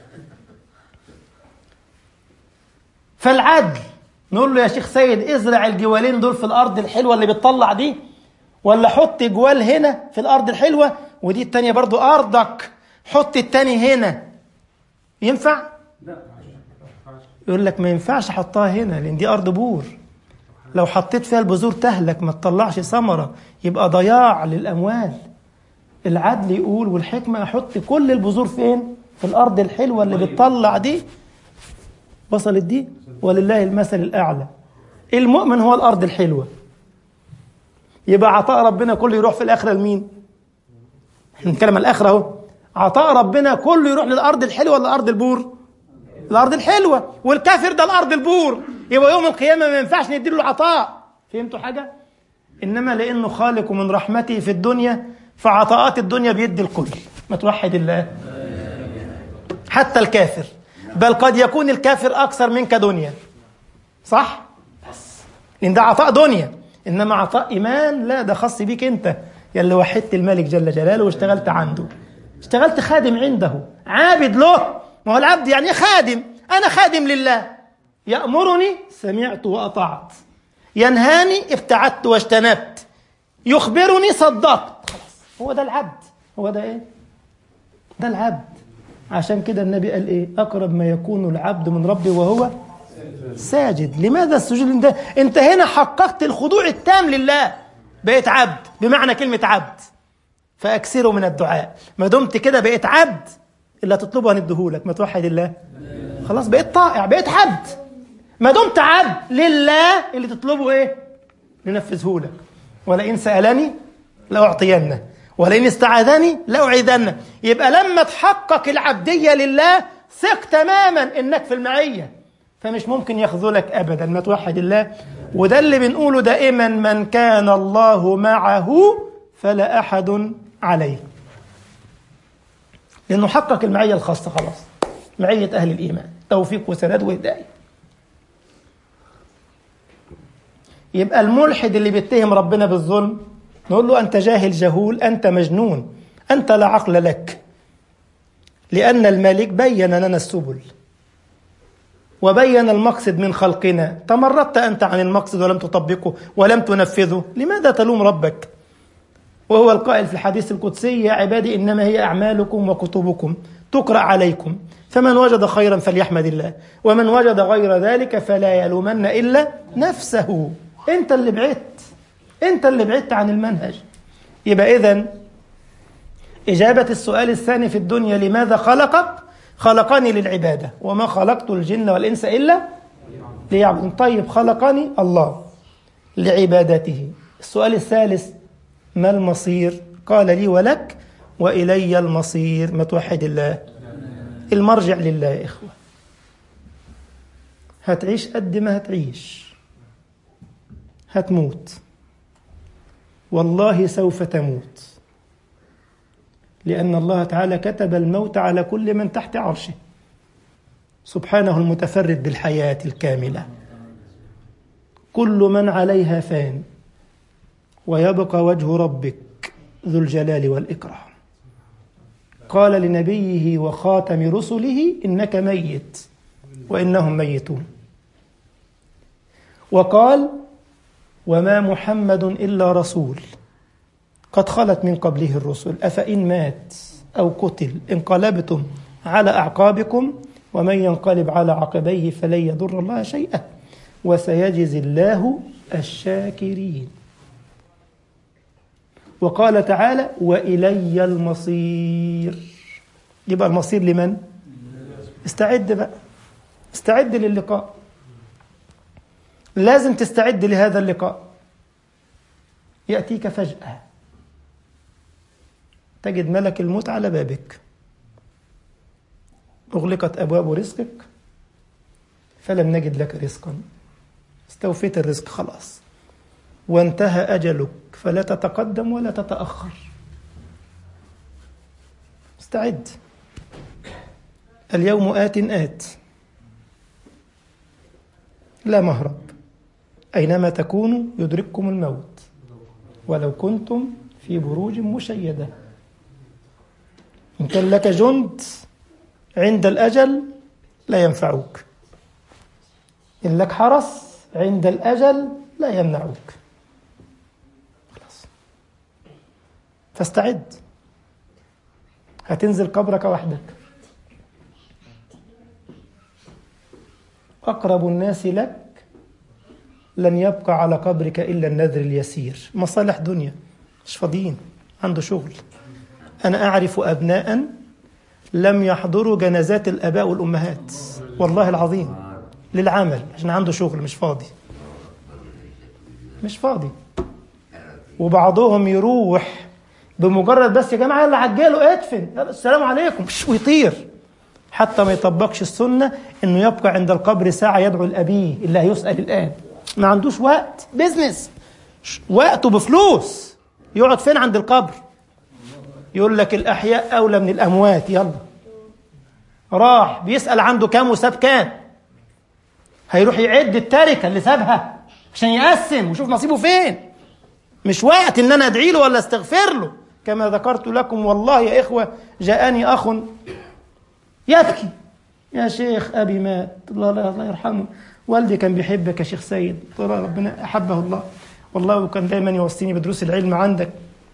فالعدل نقول له يا شيخ سيد ازرع الجوالين دول في الارض الحلوه اللي بتطلع دي ولا حط جوال هنا في الارض الحلوه ودي التانيه برضو ارضك حط التاني هنا ينفع يقول لك ما ينفعش احطها هنا لان دي ارض بور لو حطيت فيها البذور تهلك ما تطلعش ثمره يبقى ضياع للاموال العدل يقول والحكمه احط كل البذور فين في الارض الحلوه اللي بتطلع دي وصلت دي ولله المثل الأعلى المؤمن هو الأرض الحلوة يبقى عطاء ربنا كله يروح في الآخرة لمين احنا بنتكلم الآخرة أهو عطاء ربنا كله يروح للأرض الحلوة ولا الأرض البور الأرض الحلوة والكافر ده الأرض البور يبقى يوم القيامة ما ينفعش نديله العطاء فهمتوا حاجة إنما لأنه خالق من رحمته في الدنيا فعطاءات الدنيا بيدي الكل ما توحد الله حتى الكافر بل قد يكون الكافر أكثر منك دنيا صح؟ بس لأن ده عطاء دنيا إنما عطاء إيمان لا ده خاص بيك أنت يلي وحدت الملك جل جلاله واشتغلت عنده اشتغلت خادم عنده عابد له ما هو العبد يعني خادم أنا خادم لله يأمرني سمعت وأطعت ينهاني ابتعدت واجتنبت يخبرني صدقت خلاص هو ده العبد هو ده ايه ده العبد عشان كده النبي قال ايه اقرب ما يكون العبد من ربه وهو ساجد لماذا السجود ده انت هنا حققت الخضوع التام لله بقيت عبد بمعنى كلمة عبد فأكثروا من الدعاء ما دمت كده بقيت عبد اللي هتطلبه هنديهولك ما توحد الله خلاص بقيت طائع بقيت عبد ما دمت عبد لله اللي تطلبه ايه ننفذه لك ولئن سألني لأعطينه ولئن استعاذني لأعيذنه يبقى لما تحقق العبدية لله ثق تماما انك في المعية فمش ممكن يخذلك ابدا ما توحد الله وده اللي بنقوله دائما من كان الله معه فلا احد عليه لانه حقق المعية الخاصة خلاص معية اهل الايمان توفيق وسداد وهدايه يبقى الملحد اللي بيتهم ربنا بالظلم نقول له أنت جاهل جهول أنت مجنون أنت لا عقل لك لأن الملك بين لنا السبل وبين المقصد من خلقنا تمردت أنت عن المقصد ولم تطبقه ولم تنفذه لماذا تلوم ربك وهو القائل في الحديث القدسي يا عبادي إنما هي أعمالكم وكتبكم تقرأ عليكم فمن وجد خيرا فليحمد الله ومن وجد غير ذلك فلا يلومن إلا نفسه انت اللي بعدت انت اللي بعدت عن المنهج يبقى اذا إجابة السؤال الثاني في الدنيا لماذا خلقك خلقني للعبادة وما خلقت الجن والإنس إلا ليعبدون طيب خلقني الله لعبادته السؤال الثالث ما المصير قال لي ولك وإلي المصير ما توحد الله المرجع لله يا إخوة هتعيش قد ما هتعيش هتموت والله سوف تموت لأن الله تعالى كتب الموت على كل من تحت عرشه سبحانه المتفرد بالحياة الكاملة كل من عليها فان ويبقى وجه ربك ذو الجلال والإكرام قال لنبيه وخاتم رسله إنك ميت وإنهم ميتون وقال وما محمد إلا رسول قد خلت من قبله الرسل أفإن مات أو قتل انقلبتم على أعقابكم ومن ينقلب على عقبيه فلن يضر الله شيئا وسيجزي الله الشاكرين وقال تعالى وإلي المصير يبقى المصير لمن؟ استعد بقى استعد للقاء لازم تستعد لهذا اللقاء يأتيك فجأة تجد ملك الموت على بابك أغلقت أبواب رزقك فلم نجد لك رزقا استوفيت الرزق خلاص وانتهى أجلك فلا تتقدم ولا تتأخر استعد اليوم آت آت لا مهرب أينما تكونوا يدرككم الموت ولو كنتم في بروج مشيدة إن كان لك جند عند الأجل لا ينفعوك إن لك حرس عند الأجل لا يمنعوك خلاص فاستعد هتنزل قبرك وحدك أقرب الناس لك لن يبقى على قبرك إلا النذر اليسير مصالح دنيا مش فاضيين عنده شغل أنا أعرف أبناء لم يحضروا جنازات الآباء والأمهات والله العظيم للعمل عشان عنده شغل مش فاضي مش فاضي وبعضهم يروح بمجرد بس يا جماعه يلا عجلوا ادفن يلا السلام عليكم ويطير حتى ما يطبقش السنه انه يبقى عند القبر ساعه يدعو لابيه اللي هيسال الان ما عندوش وقت بيزنس وقته بفلوس يقعد فين عند القبر يقول لك الاحياء اولى من الاموات يلا راح بيسال عنده كام وساب كام هيروح يعد التركه اللي سابها عشان يقسم ويشوف نصيبه فين مش وقت ان انا ادعي له ولا استغفر له كما ذكرت لكم والله يا اخوه جاءني اخ يبكي يا شيخ ابي مات الله لا الله يرحمه والدي كان بيحبك يا شيخ سيد قلت له ربنا احبه الله والله كان دايما يوصيني بدروس العلم عندك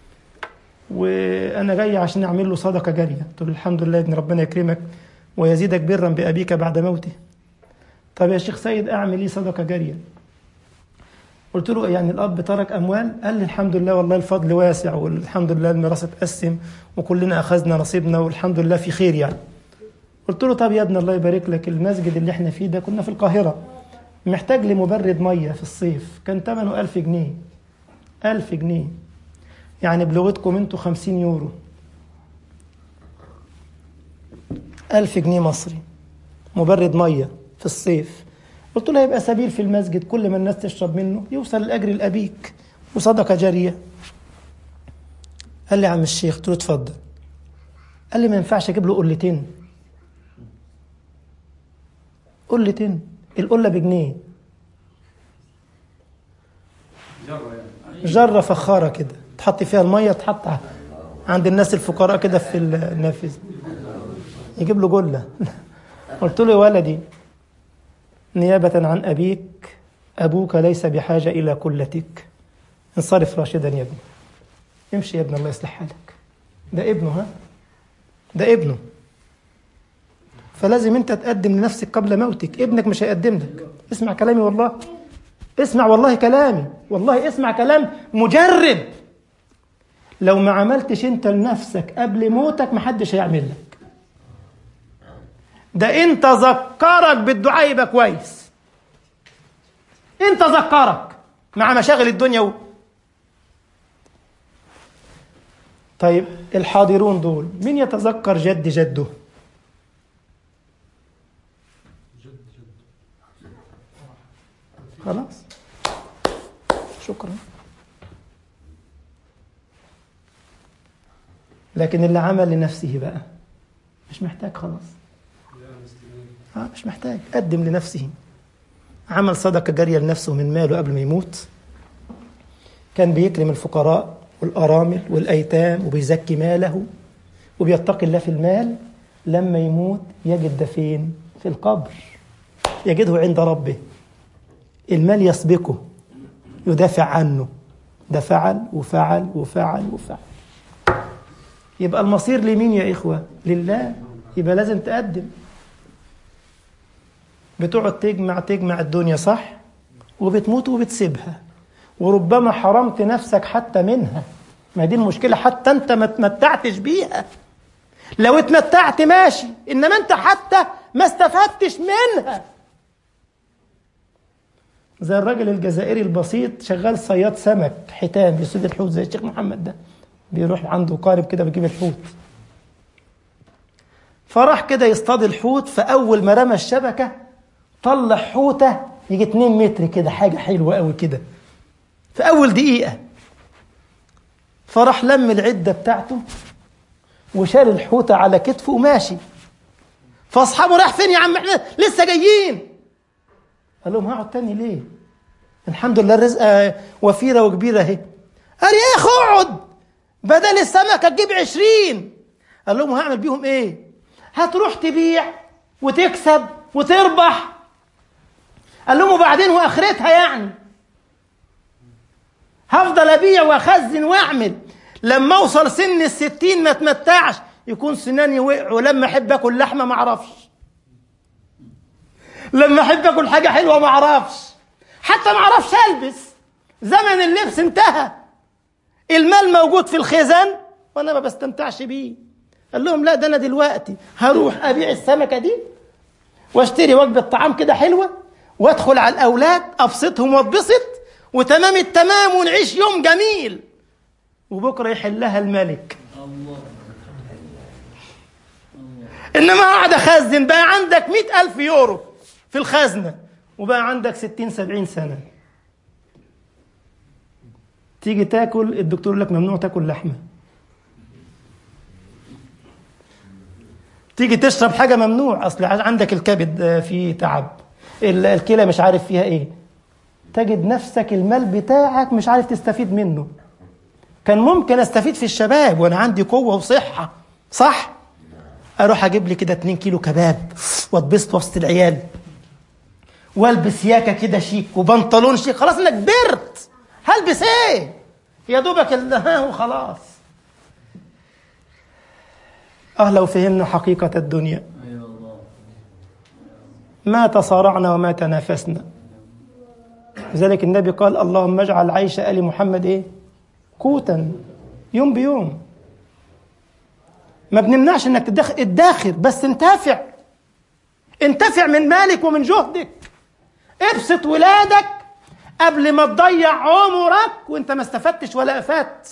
وانا جاي عشان اعمل له صدقه جاريه قلت له الحمد لله ابن ربنا يكرمك ويزيدك برا بابيك بعد موته طب يا شيخ سيد اعمل ايه صدقه جاريه قلت له يعني الاب ترك اموال قال لي الحمد لله والله الفضل واسع والحمد لله الميراث اتقسم وكلنا اخذنا نصيبنا والحمد لله في خير يعني قلت له طب يا ابن الله يبارك لك المسجد اللي احنا فيه ده كنا في القاهره محتاج لمبرد ميه في الصيف كان ثمنه 1000 جنيه 1000 جنيه يعني بلغتكم انتوا 50 يورو 1000 جنيه مصري مبرد ميه في الصيف قلت له هيبقى سبيل في المسجد كل ما الناس تشرب منه يوصل الاجر لابيك وصدقه جاريه قال لي يا عم الشيخ قلت له اتفضل قال لي ما ينفعش اجيب له قلتين قلتين القله بجنيه جره فخاره كده تحط فيها الميه تحط عند الناس الفقراء كده في النافذه يجيب له جله قلت له يا ولدي نيابة عن أبيك أبوك ليس بحاجة إلى كلتك انصرف راشدا يا ابني امشي يا ابن الله يصلح حالك ده ابنه ها ده ابنه فلازم انت تقدم لنفسك قبل موتك ابنك مش هيقدم لك اسمع كلامي والله اسمع والله كلامي والله اسمع كلام مجرب لو ما عملتش انت لنفسك قبل موتك محدش هيعمل لك ده انت ذكرك بالدعاء يبقى كويس انت ذكرك مع مشاغل الدنيا و... طيب الحاضرون دول مين يتذكر جد جده خلاص شكرا لكن اللي عمل لنفسه بقى مش محتاج خلاص آه مش محتاج قدم لنفسه عمل صدقة جارية لنفسه من ماله قبل ما يموت كان بيكرم الفقراء والأرامل والأيتام وبيزكي ماله وبيتقي الله في المال لما يموت يجد ده فين؟ في القبر يجده عند ربه المال يسبقه يدافع عنه ده فعل وفعل وفعل وفعل يبقى المصير لمين يا إخوة؟ لله يبقى لازم تقدم بتقعد تجمع تجمع الدنيا صح وبتموت وبتسيبها وربما حرمت نفسك حتى منها ما دي المشكلة حتى انت ما تمتعتش بيها لو اتمتعت ماشي انما انت حتى ما استفدتش منها زي الراجل الجزائري البسيط شغال صياد سمك حيتان بيصيد الحوت زي الشيخ محمد ده بيروح عنده قارب كده بيجيب الحوت فراح كده يصطاد الحوت فاول ما رمى الشبكه طلع حوته يجي 2 متر كده حاجه حلوه قوي كده في اول دقيقه فراح لم العده بتاعته وشال الحوته على كتفه وماشي فاصحابه راح فين يا عم احنا لسه جايين قال لهم هقعد تاني ليه الحمد لله الرزق وفيره وكبيره اهي قال يا اخي اقعد بدل السمكه تجيب عشرين قال لهم هعمل بيهم ايه هتروح تبيع وتكسب وتربح قال لهم وبعدين واخرتها يعني هفضل ابيع واخزن واعمل لما اوصل سن الستين ما اتمتعش يكون سناني وقعوا لما احب اكل لحمه ما اعرفش لما احب اكل حاجه حلوه ما اعرفش حتى ما اعرفش البس زمن اللبس انتهى المال موجود في الخزان وانا ما بستمتعش بيه قال لهم لا ده انا دلوقتي هروح ابيع السمكه دي واشتري وجبه طعام كده حلوه وادخل على الاولاد ابسطهم واتبسط وتمام التمام ونعيش يوم جميل وبكره يحلها الملك انما قاعد اخزن بقى عندك مئة الف يورو في الخزنه وبقى عندك ستين سبعين سنه تيجي تاكل الدكتور يقول لك ممنوع تاكل لحمه تيجي تشرب حاجه ممنوع اصل عندك الكبد فيه تعب الكلى مش عارف فيها ايه تجد نفسك المال بتاعك مش عارف تستفيد منه كان ممكن استفيد في الشباب وانا عندي قوه وصحه صح اروح اجيب لي كده 2 كيلو كباب واتبسط وسط العيال والبس ياكه كده شيك وبنطلون شيك خلاص انا كبرت هلبس ايه يا دوبك ها وخلاص اه لو فهمنا حقيقه الدنيا ما تصارعنا وما تنافسنا لذلك النبي قال اللهم اجعل عيش ال محمد ايه قوتا يوم بيوم ما بنمنعش انك تدخل ادخر بس انتفع انتفع من مالك ومن جهدك ابسط ولادك قبل ما تضيع عمرك وانت ما استفدتش ولا افدت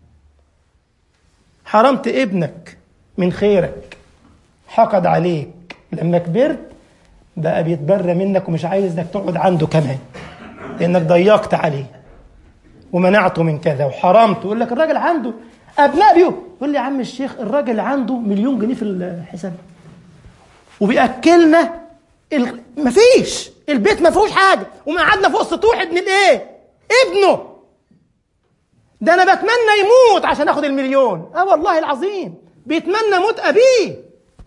حرمت ابنك من خيرك حقد عليك لما كبرت بقى بيتبرى منك ومش عايزك تقعد عنده كمان لانك ضيقت عليه ومنعته من كذا وحرمته يقول لك الراجل عنده ابناء بيو يقول لي يا عم الشيخ الراجل عنده مليون جنيه في الحساب وبياكلنا ال... مفيش البيت ما فيهوش حاجه ومقعدنا فوق سطوح ابن الايه ابنه ده انا بتمنى يموت عشان اخد المليون اه والله العظيم بيتمنى موت ابيه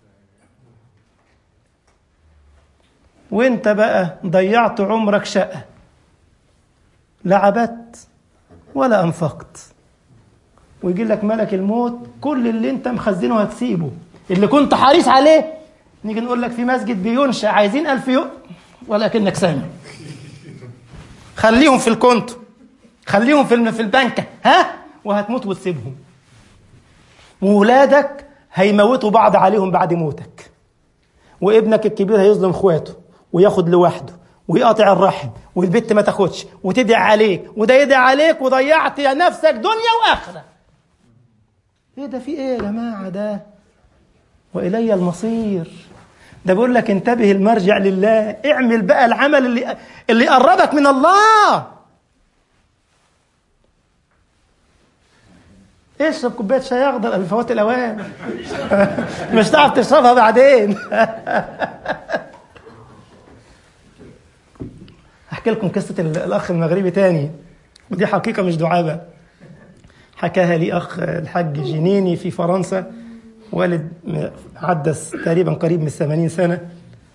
وانت بقى ضيعت عمرك شقه لا عبدت ولا انفقت ويجي لك ملك الموت كل اللي انت مخزنه هتسيبه اللي كنت حريص عليه نيجي نقول لك في مسجد بينشأ عايزين ألف يو ولكنك سامع خليهم في الكونت خليهم في في البنكة ها وهتموت وتسيبهم وولادك هيموتوا بعض عليهم بعد موتك وابنك الكبير هيظلم اخواته وياخد لوحده ويقاطع الرحم والبت ما تاخدش وتدعي عليك وده يدعي عليك وضيعت يا نفسك دنيا واخره ايه ده في ايه يا جماعه ده والي المصير ده بيقول لك انتبه المرجع لله اعمل بقى العمل اللي اللي يقربك من الله اشرب كوبايه شاي اخضر قبل فوات الاوان مش هتعرف تشربها بعدين احكي لكم قصه الاخ المغربي تاني ودي حقيقه مش دعابه حكاها لي اخ الحاج جنيني في فرنسا والد عدس تقريبا قريب من 80 سنه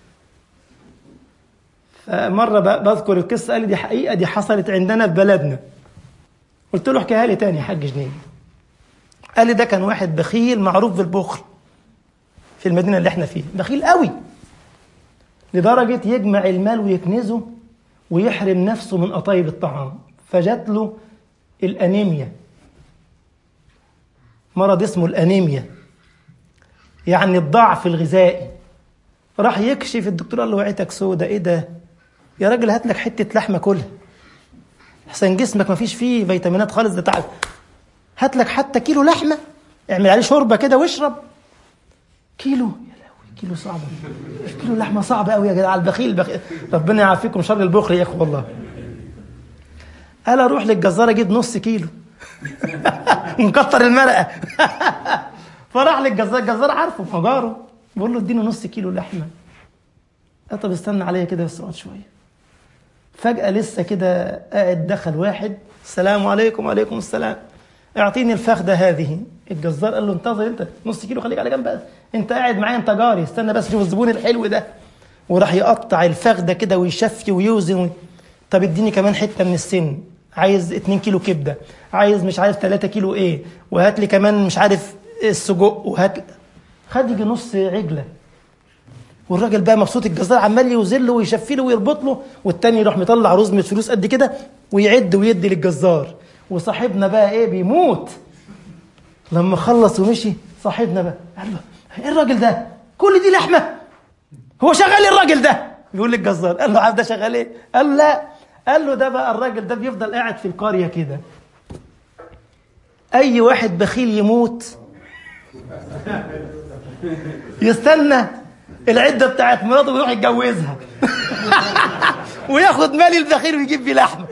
فمره بذكر القصه قال لي دي حقيقه دي حصلت عندنا في بلدنا قلت له احكيها لي تاني يا حاج جنيني قال لي ده كان واحد بخيل معروف بالبخل في المدينه اللي احنا فيها بخيل قوي لدرجه يجمع المال ويكنزه ويحرم نفسه من قطايب الطعام فجات له الأنيميا مرض اسمه الأنيميا يعني الضعف الغذائي راح يكشف الدكتور قال له وعيتك سودة ايه ده يا راجل هات لك حتة لحمة كلها احسن جسمك ما فيش فيه فيتامينات خالص ده تعال هات لك حتى كيلو لحمة اعمل عليه شوربة كده واشرب كيلو يا لهوي كيلو صعب كيلو لحمة صعبة قوي يا جدع البخيل البخيل ربنا يعافيكم شر البخل يا اخو والله قال اروح للجزار اجيب نص كيلو ونكتر المرقه فراح للجزار الجزار عارفه فجاره بقول له اديني نص كيلو لحمه قال طب استنى عليا كده بس اقعد شويه فجاه لسه كده قاعد دخل واحد السلام عليكم وعليكم السلام اعطيني الفخده هذه الجزار قال له انتظر انت نص كيلو خليك على جنب بقى انت قاعد معايا انت جاري استنى بس شوف الزبون الحلو ده وراح يقطع الفخده كده ويشفي ويوزن وي... طب اديني كمان حته من السن عايز 2 كيلو كبده عايز مش عارف 3 كيلو ايه وهات لي كمان مش عارف السجق وهات خد يجي نص عجله والراجل بقى مبسوط الجزار عمال يوزن له ويشفي له ويربط له والتاني يروح مطلع رزمه فلوس قد كده ويعد ويدي للجزار وصاحبنا بقى ايه بيموت لما خلص ومشي صاحبنا بقى قال له ايه الراجل ده كل دي لحمه هو شغال ايه الراجل ده بيقول للجزار قال له عارف ده شغال ايه قال له لا قال له ده بقى الراجل ده بيفضل قاعد في القريه كده اي واحد بخيل يموت يستنى العده بتاعت مراته ويروح يتجوزها وياخد مال البخيل ويجيب بيه لحمه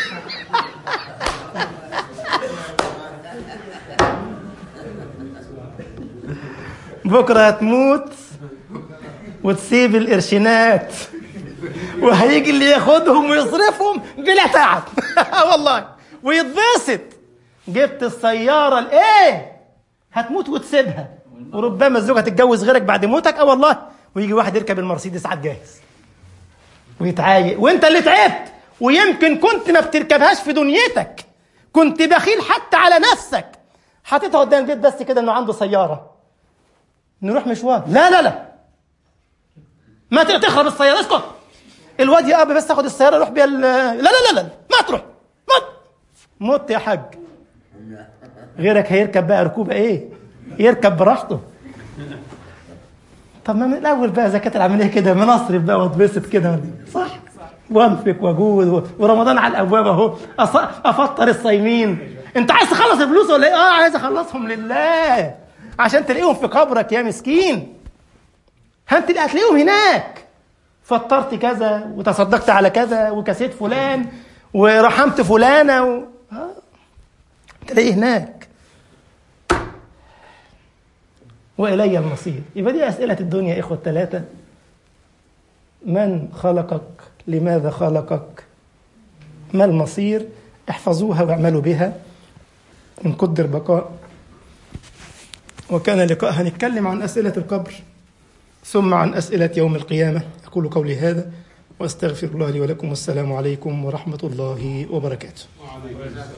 بكره هتموت وتسيب القرشينات وهيجي اللي ياخدهم ويصرفهم بلا تعب والله ويتبسط جبت السيارة الايه هتموت وتسيبها وربما الزوجة تتجوز غيرك بعد موتك اه والله ويجي واحد يركب المرسيدس عاد جاهز ويتعايق وانت اللي تعبت ويمكن كنت ما بتركبهاش في دنيتك كنت بخيل حتى على نفسك حاططها قدام البيت بس كده انه عنده سيارة نروح مشوار لا لا لا ما تخرب السيارة اسكت الواد يا ابي بس تاخد السياره روح بيها لا لا لا لا ما تروح مت مت يا حاج غيرك هيركب بقى ركوب ايه يركب براحته طب ما من الاول بقى اذا كانت العمليه كده ما نصرف بقى واتبسط كده صح وانفق واجود ورمضان على الابواب اهو افطر الصايمين انت عايز تخلص الفلوس ولا ايه اه عايز اخلصهم لله عشان تلاقيهم في قبرك يا مسكين انت هتلاقيهم هناك فطرت كذا وتصدقت على كذا وكسيت فلان ورحمت فلانة و... ها تلاقيه هناك وإلي المصير يبقى دي أسئلة الدنيا يا إخوة الثلاثة من خلقك لماذا خلقك ما المصير احفظوها واعملوا بها إن قدر بقاء وكان لقاء هنتكلم عن أسئلة القبر ثم عن أسئلة يوم القيامة أقول قولي هذا وأستغفر الله لي ولكم والسلام عليكم ورحمة الله وبركاته